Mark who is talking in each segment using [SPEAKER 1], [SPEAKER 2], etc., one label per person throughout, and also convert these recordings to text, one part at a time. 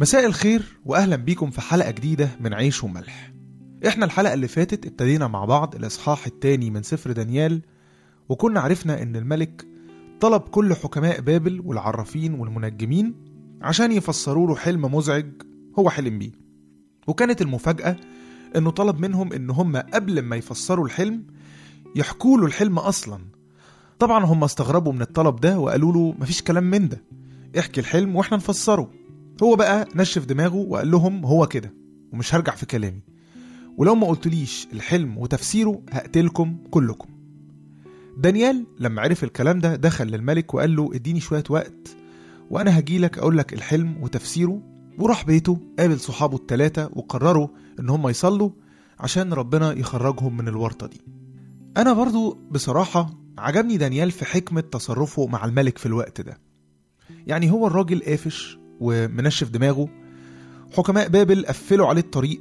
[SPEAKER 1] مساء الخير واهلا بيكم في حلقه جديده من عيش وملح احنا الحلقه اللي فاتت ابتدينا مع بعض الاصحاح الثاني من سفر دانيال وكنا عرفنا ان الملك طلب كل حكماء بابل والعرافين والمنجمين عشان يفسروا له حلم مزعج هو حلم بيه وكانت المفاجاه انه طلب منهم ان هم قبل ما يفسروا الحلم يحكوا له الحلم اصلا طبعا هم استغربوا من الطلب ده وقالوا له مفيش كلام من ده احكي الحلم واحنا نفسره هو بقى نشف دماغه وقال لهم هو كده ومش هرجع في كلامي ولو ما قلتليش الحلم وتفسيره هقتلكم كلكم دانيال لما عرف الكلام ده دخل للملك وقال له اديني شوية وقت وانا هجيلك اقول لك الحلم وتفسيره وراح بيته قابل صحابه التلاتة وقرروا ان هم يصلوا عشان ربنا يخرجهم من الورطة دي انا برضو بصراحة عجبني دانيال في حكمة تصرفه مع الملك في الوقت ده يعني هو الراجل قافش ومنشف دماغه حكماء بابل قفلوا عليه الطريق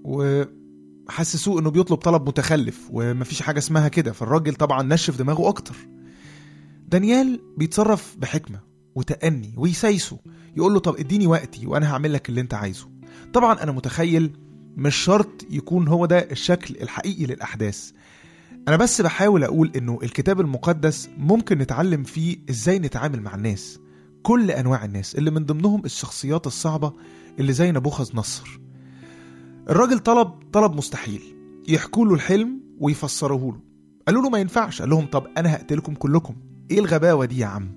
[SPEAKER 1] وحسسوه انه بيطلب طلب متخلف ومفيش حاجة اسمها كده فالراجل طبعا نشف دماغه اكتر دانيال بيتصرف بحكمة وتأني ويسايسه يقول له طب اديني وقتي وانا هعمل لك اللي انت عايزه طبعا انا متخيل مش شرط يكون هو ده الشكل الحقيقي للاحداث انا بس بحاول اقول انه الكتاب المقدس ممكن نتعلم فيه ازاي نتعامل مع الناس كل انواع الناس اللي من ضمنهم الشخصيات الصعبه اللي زي نبوخذ نصر الراجل طلب طلب مستحيل يحكوا له الحلم ويفسروه له قالوا له ما ينفعش قال لهم طب انا هقتلكم كلكم ايه الغباوه دي يا عم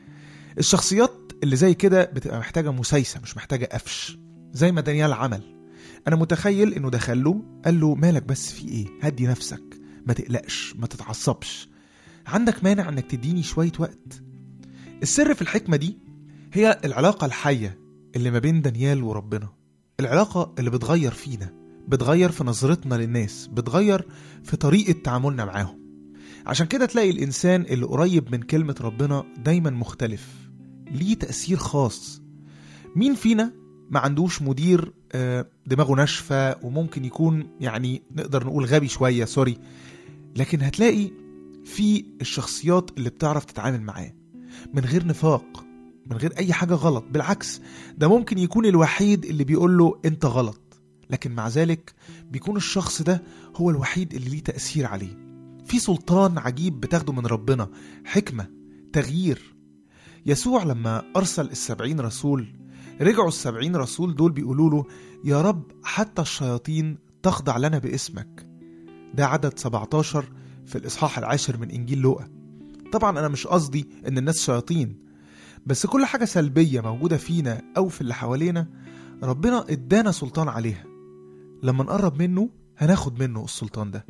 [SPEAKER 1] الشخصيات اللي زي كده بتبقى محتاجه مسايسه مش محتاجه قفش زي ما دانيال عمل انا متخيل انه دخل له قال له مالك بس في ايه هدي نفسك ما تقلقش ما تتعصبش عندك مانع انك تديني شويه وقت السر في الحكمة دي هي العلاقة الحية اللي ما بين دانيال وربنا العلاقة اللي بتغير فينا بتغير في نظرتنا للناس بتغير في طريقة تعاملنا معاهم عشان كده تلاقي الإنسان اللي قريب من كلمة ربنا دايما مختلف ليه تأثير خاص مين فينا ما عندوش مدير آه، دماغه ناشفة وممكن يكون يعني نقدر نقول غبي شوية سوري لكن هتلاقي في الشخصيات اللي بتعرف تتعامل معاه من غير نفاق من غير اي حاجه غلط بالعكس ده ممكن يكون الوحيد اللي بيقول له انت غلط لكن مع ذلك بيكون الشخص ده هو الوحيد اللي ليه تاثير عليه في سلطان عجيب بتاخده من ربنا حكمه تغيير يسوع لما ارسل السبعين رسول رجعوا السبعين رسول دول بيقولوا له يا رب حتى الشياطين تخضع لنا باسمك ده عدد 17 في الإصحاح العاشر من إنجيل لوقا طبعا انا مش قصدي ان الناس شياطين بس كل حاجة سلبية موجودة فينا او في اللي حوالينا ربنا ادانا سلطان عليها لما نقرب منه هناخد منه السلطان ده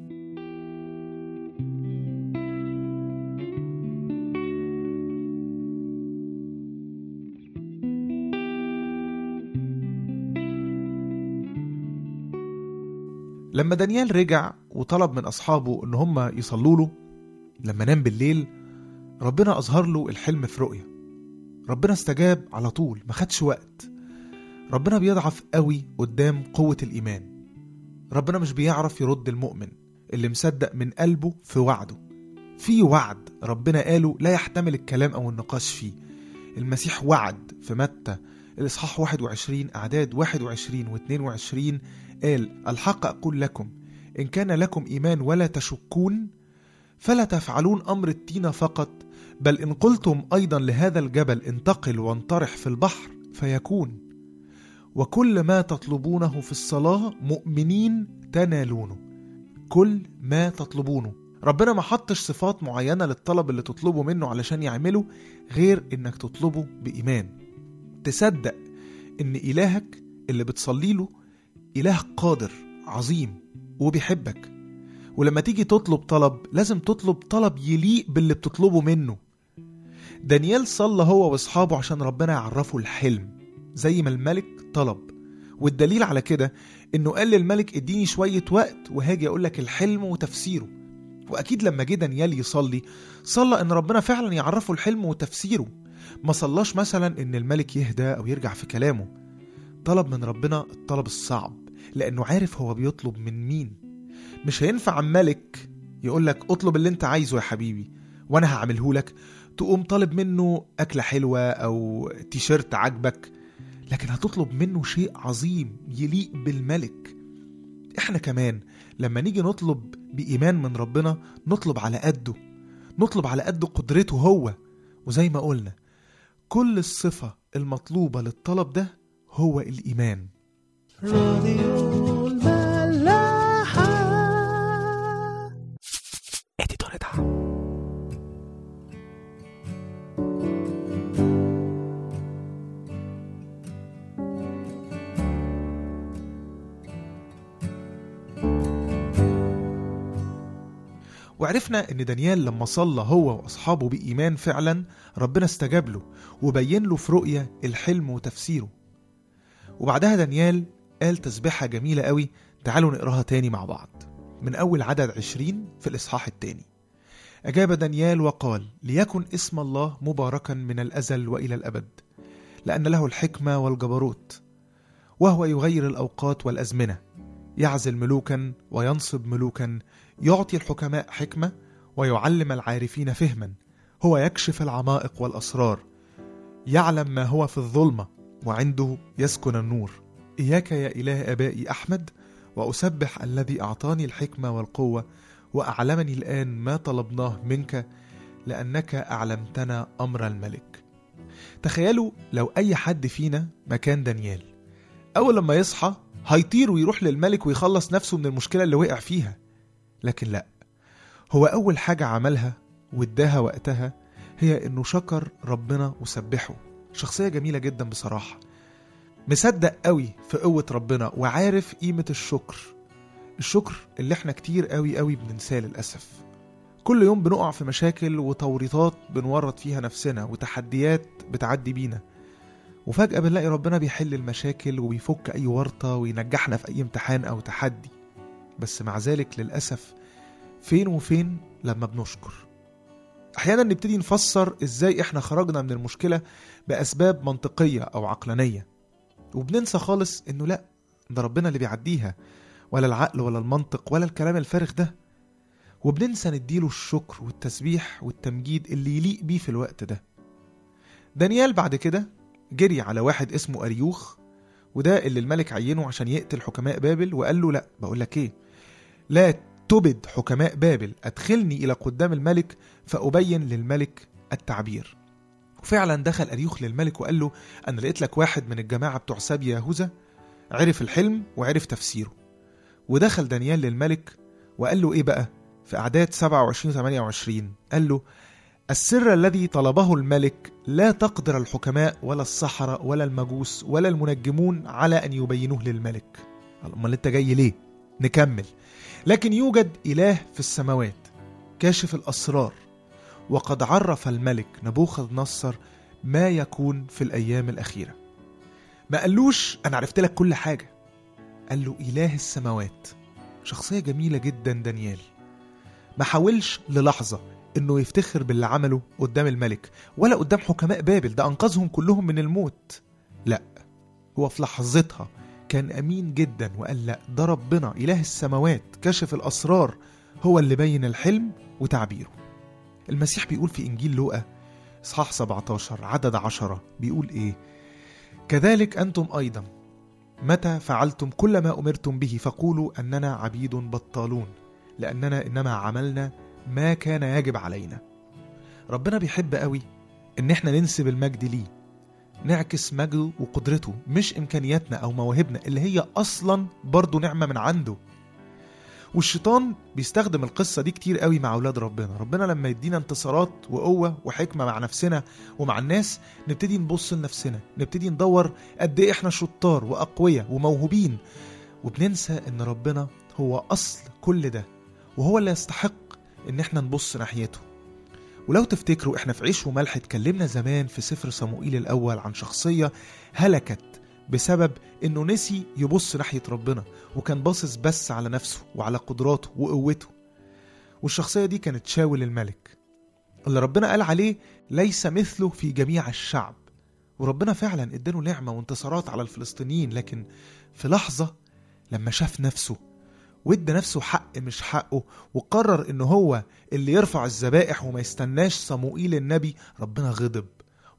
[SPEAKER 1] لما دانيال رجع وطلب من أصحابه إن هم يصلوا له لما نام بالليل ربنا أظهر له الحلم في رؤية ربنا استجاب على طول ما خدش وقت ربنا بيضعف قوي قدام قوة الإيمان ربنا مش بيعرف يرد المؤمن اللي مصدق من قلبه في وعده في وعد ربنا قاله لا يحتمل الكلام أو النقاش فيه المسيح وعد في متى الإصحاح 21 أعداد 21 و 22 قال الحق أقول لكم إن كان لكم إيمان ولا تشكون فلا تفعلون امر التين فقط بل ان قلتم ايضا لهذا الجبل انتقل وانطرح في البحر فيكون وكل ما تطلبونه في الصلاه مؤمنين تنالونه كل ما تطلبونه ربنا ما حطش صفات معينه للطلب اللي تطلبه منه علشان يعمله غير انك تطلبه بايمان تصدق ان الهك اللي بتصلي له اله قادر عظيم وبيحبك ولما تيجي تطلب طلب لازم تطلب طلب يليق باللي بتطلبه منه دانيال صلى هو واصحابه عشان ربنا يعرفه الحلم زي ما الملك طلب والدليل على كده انه قال للملك اديني شوية وقت وهاجي اقول لك الحلم وتفسيره واكيد لما جه دانيال يصلي صلى ان ربنا فعلا يعرفه الحلم وتفسيره ما صلاش مثلا ان الملك يهدى او يرجع في كلامه طلب من ربنا الطلب الصعب لانه عارف هو بيطلب من مين مش هينفع ملك يقول لك اطلب اللي انت عايزه يا حبيبي وانا هعمله لك تقوم طالب منه اكله حلوه او تيشيرت عاجبك لكن هتطلب منه شيء عظيم يليق بالملك احنا كمان لما نيجي نطلب بإيمان من ربنا نطلب على قده نطلب على قد قدرته هو وزي ما قلنا كل الصفة المطلوبة للطلب ده هو الإيمان
[SPEAKER 2] راديو الملاحة
[SPEAKER 1] اديتور دعم وعرفنا ان دانيال لما صلى هو واصحابه بايمان فعلا ربنا استجاب له وبين له في رؤيه الحلم وتفسيره وبعدها دانيال قال تسبيحه جميله قوي تعالوا نقراها تاني مع بعض من اول عدد عشرين في الاصحاح التاني اجاب دانيال وقال ليكن اسم الله مباركا من الازل والى الابد لان له الحكمه والجبروت وهو يغير الاوقات والازمنه يعزل ملوكا وينصب ملوكا يعطي الحكماء حكمة ويعلم العارفين فهما هو يكشف العمائق والأسرار يعلم ما هو في الظلمة وعنده يسكن النور إياك يا إله آبائي أحمد وأسبح الذي أعطاني الحكمة والقوة وأعلمني الآن ما طلبناه منك لأنك أعلمتنا أمر الملك تخيلوا لو أي حد فينا مكان دانيال أول لما يصحى هيطير ويروح للملك ويخلص نفسه من المشكلة اللي وقع فيها لكن لا هو أول حاجة عملها واداها وقتها هي إنه شكر ربنا وسبحه شخصية جميلة جدا بصراحة مصدق قوي في قوة ربنا وعارف قيمة الشكر الشكر اللي احنا كتير قوي قوي بننساه للأسف كل يوم بنقع في مشاكل وتوريطات بنورط فيها نفسنا وتحديات بتعدي بينا وفجأة بنلاقي ربنا بيحل المشاكل وبيفك أي ورطة وينجحنا في أي امتحان أو تحدي بس مع ذلك للأسف فين وفين لما بنشكر أحيانا نبتدي نفسر إزاي إحنا خرجنا من المشكلة بأسباب منطقية أو عقلانية وبننسى خالص إنه لأ ده ربنا اللي بيعديها ولا العقل ولا المنطق ولا الكلام الفارغ ده وبننسى نديله الشكر والتسبيح والتمجيد اللي يليق بيه في الوقت ده دانيال بعد كده جري على واحد اسمه أريوخ وده اللي الملك عينه عشان يقتل حكماء بابل وقال له لا بقول لك ايه لا تبد حكماء بابل ادخلني الى قدام الملك فابين للملك التعبير وفعلا دخل اريوخ للملك وقال له انا لقيت لك واحد من الجماعه بتوع سابيا يهوذا عرف الحلم وعرف تفسيره ودخل دانيال للملك وقال له ايه بقى في اعداد 27 28 قال له السر الذي طلبه الملك لا تقدر الحكماء ولا السحرة ولا المجوس ولا المنجمون على أن يبينوه للملك أمال أنت جاي ليه؟ نكمل لكن يوجد إله في السماوات كاشف الأسرار وقد عرف الملك نبوخذ نصر ما يكون في الأيام الأخيرة ما قالوش أنا عرفت لك كل حاجة قال له إله السماوات شخصية جميلة جدا دانيال ما حاولش للحظة انه يفتخر باللي عمله قدام الملك ولا قدام حكماء بابل ده انقذهم كلهم من الموت لا هو في لحظتها كان امين جدا وقال لا ده ربنا اله السماوات كشف الاسرار هو اللي بين الحلم وتعبيره المسيح بيقول في انجيل لوقا اصحاح 17 عدد عشرة بيقول ايه كذلك انتم ايضا متى فعلتم كل ما امرتم به فقولوا اننا عبيد بطالون لاننا انما عملنا ما كان يجب علينا ربنا بيحب قوي ان احنا ننسب المجد ليه نعكس مجده وقدرته مش امكانياتنا او مواهبنا اللي هي اصلا برضه نعمه من عنده والشيطان بيستخدم القصه دي كتير قوي مع اولاد ربنا ربنا لما يدينا انتصارات وقوه وحكمه مع نفسنا ومع الناس نبتدي نبص لنفسنا نبتدي ندور قد ايه احنا شطار واقوياء وموهوبين وبننسى ان ربنا هو اصل كل ده وهو اللي يستحق ان احنا نبص ناحيته ولو تفتكروا احنا في عيش وملح اتكلمنا زمان في سفر صموئيل الاول عن شخصيه هلكت بسبب انه نسي يبص ناحيه ربنا وكان باصص بس على نفسه وعلى قدراته وقوته والشخصيه دي كانت شاول الملك اللي ربنا قال عليه ليس مثله في جميع الشعب وربنا فعلا اداله نعمه وانتصارات على الفلسطينيين لكن في لحظه لما شاف نفسه وادى نفسه حق مش حقه وقرر ان هو اللي يرفع الذبائح وما يستناش صموئيل النبي ربنا غضب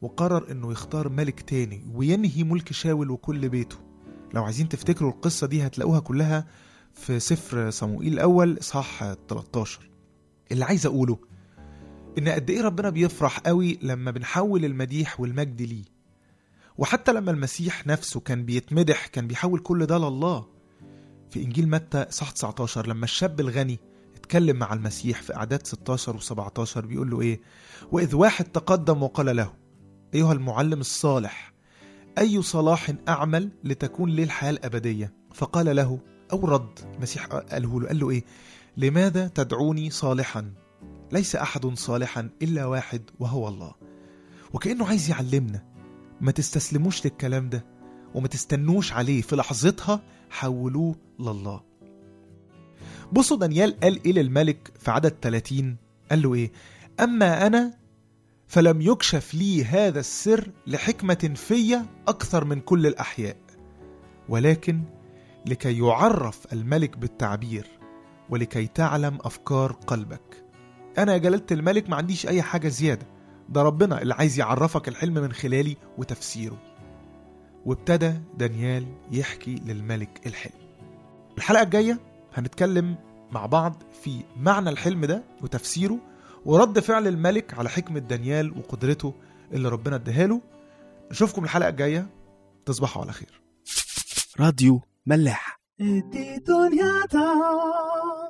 [SPEAKER 1] وقرر انه يختار ملك تاني وينهي ملك شاول وكل بيته لو عايزين تفتكروا القصة دي هتلاقوها كلها في سفر صموئيل الأول إصحاح 13 اللي عايز أقوله إن قد إيه ربنا بيفرح قوي لما بنحول المديح والمجد ليه وحتى لما المسيح نفسه كان بيتمدح كان بيحول كل ده لله في إنجيل متى صح 19 لما الشاب الغني اتكلم مع المسيح في أعداد 16 و17 بيقول له إيه وإذ واحد تقدم وقال له أيها المعلم الصالح أي صلاح أعمل لتكون لي الحياة الأبدية فقال له أو رد المسيح قاله له قال له إيه لماذا تدعوني صالحا ليس أحد صالحا إلا واحد وهو الله وكأنه عايز يعلمنا ما تستسلموش للكلام ده وما تستنوش عليه في لحظتها حولوه لله بصوا دانيال قال ايه للملك في عدد 30 قال له ايه اما انا فلم يكشف لي هذا السر لحكمة فيا أكثر من كل الأحياء ولكن لكي يعرف الملك بالتعبير ولكي تعلم أفكار قلبك أنا يا جلالة الملك ما عنديش أي حاجة زيادة ده ربنا اللي عايز يعرفك الحلم من خلالي وتفسيره وابتدى دانيال يحكي للملك الحلم الحلقة الجاية هنتكلم مع بعض في معنى الحلم ده وتفسيره ورد فعل الملك على حكمة دانيال وقدرته اللي ربنا اداها نشوفكم الحلقة الجاية تصبحوا على خير
[SPEAKER 2] راديو ملاح دي دنيا تا